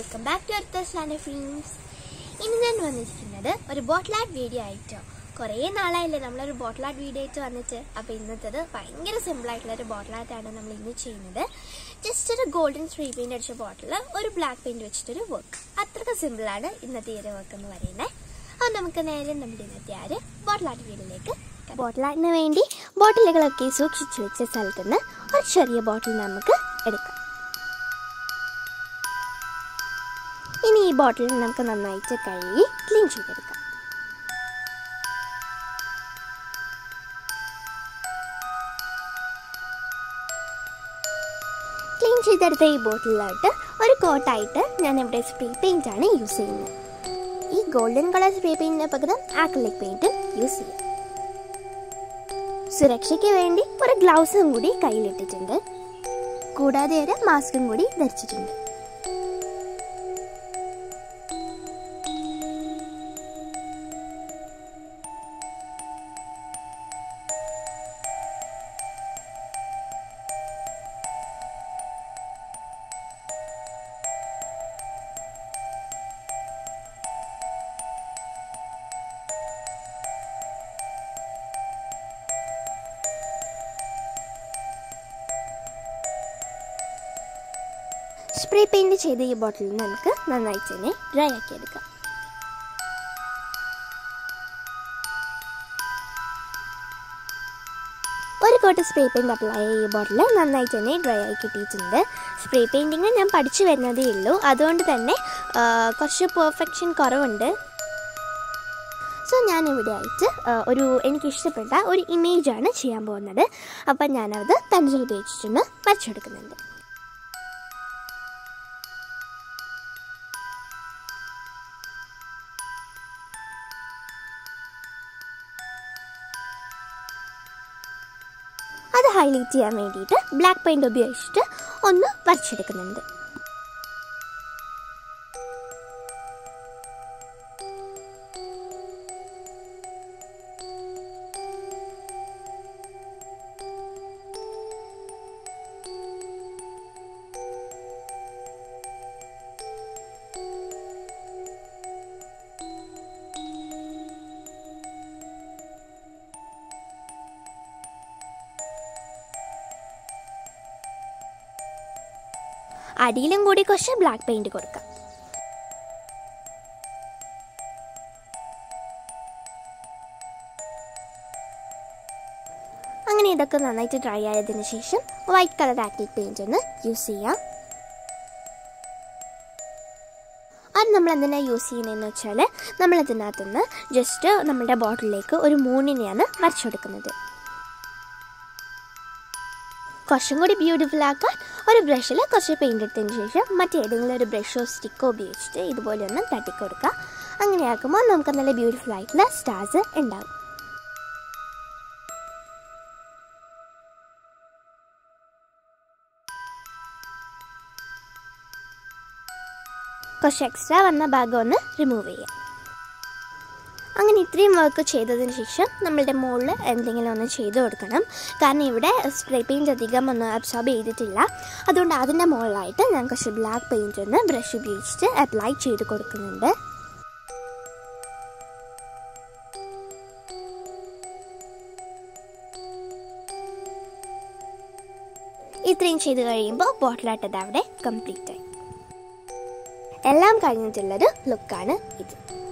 welcome back to അർത്തസ് land films ഇന്ന് ഞാൻ വന്നിരിക്കുന്നത് ഒരു ബോട്ടിൽ ആർട്ട് വീഡിയോ ആയിട്ടോ കുറേ നാളായില്ലേ നമ്മളൊരു ബോട്ടിൽ ആർട്ട് വീഡിയോ ആയിട്ട് വന്നിട്ട് അപ്പോൾ ഇന്നത്തേത് ഭയങ്കര സിമ്പിൾ ആയിട്ടുള്ള ഒരു ബോട്ടിൽ ആർട്ടാണ് നമ്മൾ ഇന്ന് ചെയ്യുന്നത് ജസ്റ്റ് ഒരു ഗോൾഡൻ സ്പ്രേ പെയിന്റ് അടിച്ച ബോട്ടിൽ ഒരു ബ്ലാക്ക് പെയിന്റ് വെച്ചിട്ടൊരു വർക്ക് അത്രയ്ക്ക് സിമ്പിളാണ് ഇന്നത്തെ ഈ ഒരു വർക്ക് എന്ന് പറയുന്നത് അപ്പോൾ നമുക്ക് നേരെ നമ്മുടെ ഇന്നത്തെ ആ ഒരു ബോട്ടിൽ ആർട്ട് വീഡിയോയിലേക്ക് ബോട്ടിൽ ആർട്ടിന് വേണ്ടി ബോട്ടിലുകളൊക്കെ സൂക്ഷിച്ചു വെച്ച സ്ഥലത്ത് നിന്ന് ഒരു ചെറിയ ബോട്ടിൽ നമുക്ക് എടുക്കാം ഇനി ഈ ബോട്ടിൽ നമുക്ക് നന്നായിട്ട് കഴുകി ക്ലീൻ ചെയ്തെടുക്കാം ക്ലീൻ ചെയ്തെടുത്ത ഈ ബോട്ടിലോട്ട് ഒരു കോട്ടായിട്ട് ഞാൻ ഇവിടെ സ്പ്രേ പെയിന്റ് ആണ് യൂസ് ചെയ്യുന്നത് ഈ ഗോൾഡൻ കളർ സ്പ്രേ പെയിന്റിന് പകരം ആക്രിലിക് പെയിന്റും യൂസ് ചെയ്യാം സുരക്ഷയ്ക്ക് വേണ്ടി ഒരു ഗ്ലൗസും കൂടി കയ്യിലിട്ടിട്ടുണ്ട് കൂടാതെ ഒരു മാസ്കും കൂടി ധരിച്ചിട്ടുണ്ട് സ്പ്രേ പെയിന്റ് ചെയ്ത ഈ ബോട്ടിൽ നമുക്ക് നന്നായിട്ട് തന്നെ ഡ്രൈ ആക്കി എടുക്കാം ഒരു കോട്ട് സ്പ്രേ പെയിന്റ് അപ്ലൈ ചെയ്യ ഈ ബോട്ടിൽ നന്നായിട്ട് തന്നെ ഡ്രൈ ആയി കിട്ടിയിട്ടുണ്ട് സ്പ്രേ പെയിൻറ്റിങ് ഞാൻ പഠിച്ചു വരുന്നതേ ഉള്ളൂ അതുകൊണ്ട് തന്നെ ആ, കുറച്ച് പെർഫെക്ഷൻ കുറവുണ്ട് സോ ഞാൻ ഇവിടെ ആയിട്ട് ആ, ഒരു എനിക്ക് ഇഷ്ടപ്പെട്ട ഒരു ഇമേജാണ് ചെയ്യാൻ പോകുന്നത് അപ്പം ഞാനത് പെൻസിൽ ഉപയോഗിച്ചിട്ടൊന്ന് വരച്ചെടുക്കുന്നുണ്ട് അത് ഹൈലൈറ്റ് ചെയ്യാൻ വേണ്ടിയിട്ട് ബ്ലാക്ക് പെയിന്റ് ഉപയോഗിച്ചിട്ട് ഒന്ന് വരച്ചെടുക്കുന്നുണ്ട് അടിയിലും കൂടി കുറച്ച് ബ്ലാക്ക് പെയിന്റ് കൊടുക്കാം അങ്ങനെ ഇതൊക്കെ നന്നായിട്ട് ഡ്രൈ ആയതിനു ശേഷം വൈറ്റ് കളർ ആക്രിലിക് പെയിന്റ് ഒന്ന് യൂസ് ചെയ്യാം അത് നമ്മൾ എന്തിനാണ് യൂസ് ചെയ്യുന്നതെന്ന് വെച്ചാൽ നമ്മൾ ഇതിനകത്തുനിന്ന് ജസ്റ്റ് നമ്മുടെ ബോട്ടിലേക്ക് ഒരു മൂണിനെയാണ് വരച്ചെടുക്കുന്നത് കുറച്ചും കൂടി ബ്യൂട്ടിഫുൾ ആക്കാൻ ഒരു ബ്രഷിൽ കുറച്ച് പെയിൻ്റ് എടുത്തതിന് ശേഷം മറ്റേതെങ്കിലും ഒരു ബ്രഷോ സ്റ്റിക്കോ ഉപയോഗിച്ചിട്ട് ഇതുപോലെ ഒന്ന് തട്ടിക്കൊടുക്കുക അങ്ങനെ ആക്കുമ്പോൾ നമുക്ക് നല്ല ബ്യൂട്ടിഫുൾ ആയിട്ടുള്ള സ്റ്റാർസ് ഉണ്ടാകും കുറച്ച് എക്സ്ട്രാ വന്ന ഭാഗം ഒന്ന് റിമൂവ് ചെയ്യാം അങ്ങനെ ഇത്രയും വർക്ക് ചെയ്തതിന് ശേഷം നമ്മളുടെ മുകളിൽ എന്തെങ്കിലും ഒന്ന് ചെയ്ത് കൊടുക്കണം കാരണം ഇവിടെ സ്പ്രേ പെയിൻറ്റ് അധികം ഒന്ന് അബ്സോർബ് ചെയ്തിട്ടില്ല അതുകൊണ്ട് അതിൻ്റെ മുകളിലായിട്ട് ഞാൻ കുറച്ച് ബ്ലാക്ക് പെയിൻറ്റ് ഒന്ന് ബ്രഷ് ഉപയോഗിച്ചിട്ട് അപ്ലൈ ചെയ്ത് കൊടുക്കുന്നുണ്ട് ഇത്രയും ചെയ്ത് കഴിയുമ്പോൾ ബോട്ടിലാട്ടത് അവിടെ കംപ്ലീറ്റ് ആയി എല്ലാം കഴിഞ്ഞിട്ടുള്ളൊരു ലുക്കാണ് ഇത്